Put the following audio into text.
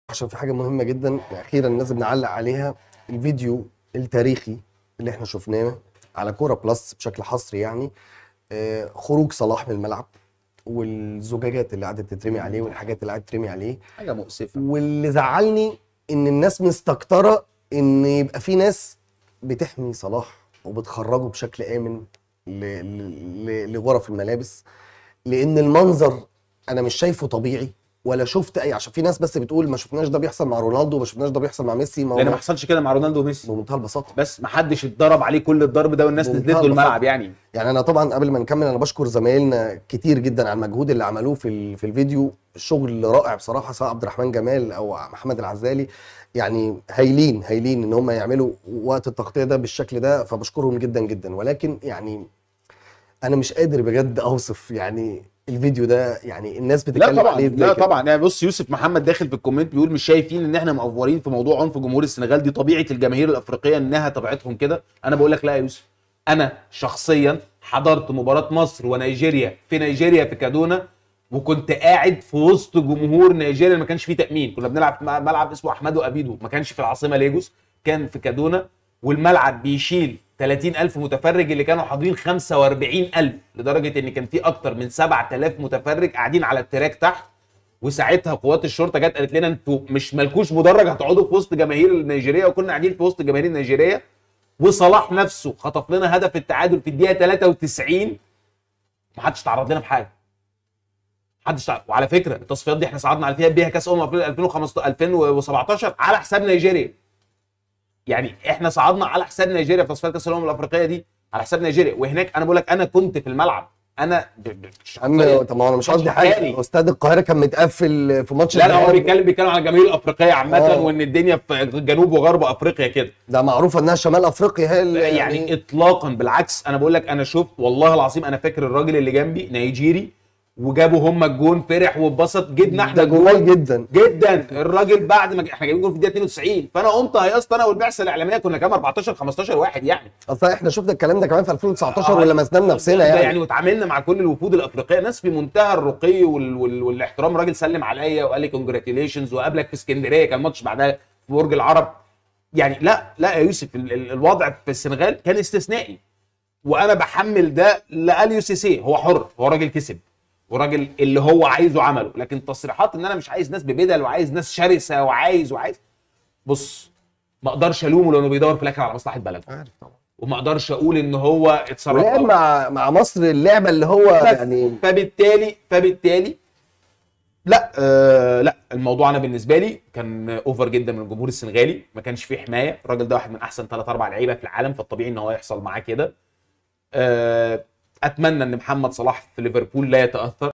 عشان في حاجه مهمه جدا اخيرا لازم نعلق عليها الفيديو التاريخي اللي احنا شفناه على كوره بلس بشكل حصري يعني آه، خروج صلاح من الملعب والزجاجات اللي قعدت تترمي عليه والحاجات اللي قعدت تترمي عليه حاجه مؤسفه واللي زعلني ان الناس مستكتره ان يبقى في ناس بتحمي صلاح وبتخرجه بشكل امن ل- ل- ل- لغرف الملابس لان المنظر انا مش شايفه طبيعي ولا شفت اي عشان في ناس بس بتقول ما شفناش ده بيحصل مع رونالدو ما شفناش ده بيحصل مع ميسي ما لان ما هو حصلش كده مع رونالدو وميسي بمنتهى البساطه بس ما حدش اتضرب عليه كل الضرب ده والناس بمنتهى نزلت له البساطة. الملعب يعني يعني انا طبعا قبل ما نكمل انا بشكر زمايلنا كتير جدا على المجهود اللي عملوه في ال- في الفيديو شغل رائع بصراحه سواء عبد الرحمن جمال او محمد العزالي يعني هايلين هايلين ان هم يعملوا وقت التغطيه ده بالشكل ده فبشكرهم جدا جدا ولكن يعني انا مش قادر بجد اوصف يعني الفيديو ده يعني الناس لا بتتكلم طبعا عليه ازاي لا كده. طبعا يعني بص يوسف محمد داخل في الكومنت بيقول مش شايفين ان احنا مأفورين في موضوع عنف جمهور السنغال دي طبيعه الجماهير الافريقيه انها طبيعتهم كده انا بقول لك لا يا يوسف انا شخصيا حضرت مباراه مصر ونيجيريا في نيجيريا في كادونا وكنت قاعد في وسط جمهور نيجيريا ما كانش فيه تامين كنا بنلعب في ملعب اسمه احمدو ابيدو ما كانش في العاصمه ليجوس كان في كادونا والملعب بيشيل 30000 متفرج اللي كانوا حاضرين 45000 لدرجه ان كان في اكتر من 7000 متفرج قاعدين على التراك تحت وساعتها قوات الشرطه جت قالت لنا انتوا مش مالكوش مدرج هتقعدوا في وسط جماهير النيجيريه وكنا قاعدين في وسط جماهير النيجيريه وصلاح نفسه خطف لنا هدف التعادل في الدقيقه 93 ما حدش تعرض لنا بحاجه محدش تعرض وعلى فكره التصفيات دي احنا صعدنا على فيها بيها كاس امم افريقيا 2015 2017 على حساب نيجيريا يعني احنا صعدنا على حساب نيجيريا في تصفيات كاس الامم الافريقيه دي على حساب نيجيريا وهناك انا بقول لك انا كنت في الملعب انا ب... ب... عم طب ما انا مش قصدي حاجه حالي. استاد القاهره كان متقفل في ماتش لا لا هو الذهاب. بيتكلم بيتكلم على الجماهير الافريقيه عامه آه. وان الدنيا في جنوب وغرب افريقيا كده ده معروف انها شمال افريقيا هي اللي يعني اطلاقا بالعكس انا بقول لك انا شفت والله العظيم انا فاكر الراجل اللي جنبي نيجيري وجابوا هم الجون فرح واتبسط جبنا احنا ده جمال جدا جدا الراجل بعد ما ج- احنا جايبين جون في الدقيقه 92 فانا قمت هيصت انا والبعثه الاعلاميه كنا كام 14 15 واحد يعني اصل احنا شفنا الكلام ده كمان في 2019 آه، ولمسناه بنفسنا ده يعني يعني واتعاملنا مع كل الوفود الافريقيه ناس في منتهى الرقي وال... وال... والاحترام راجل سلم عليا وقال لي كونجراتيليشنز وقابلك في اسكندريه كان ماتش بعدها في برج العرب يعني لا لا يا يوسف ال... ال- الوضع في السنغال كان استثنائي وانا بحمل ده لاليو سيسي هو حر هو راجل كسب وراجل اللي هو عايزه عمله لكن تصريحات ان انا مش عايز ناس ببدل وعايز ناس شرسه وعايز وعايز بص ما اقدرش الومه لانه بيدور في الاخر على مصلحه بلده عارف طبعا وما اقدرش اقول ان هو اتصرف ولعب غلط. مع مع مصر اللعبه اللي هو بس يعني فبالتالي فبالتالي لا آه لا الموضوع انا بالنسبه لي كان اوفر جدا من الجمهور السنغالي ما كانش فيه حمايه الراجل ده واحد من احسن ثلاث اربع لعيبه في العالم فالطبيعي ان هو يحصل معاه كده آه اتمنى ان محمد صلاح في ليفربول لا يتاثر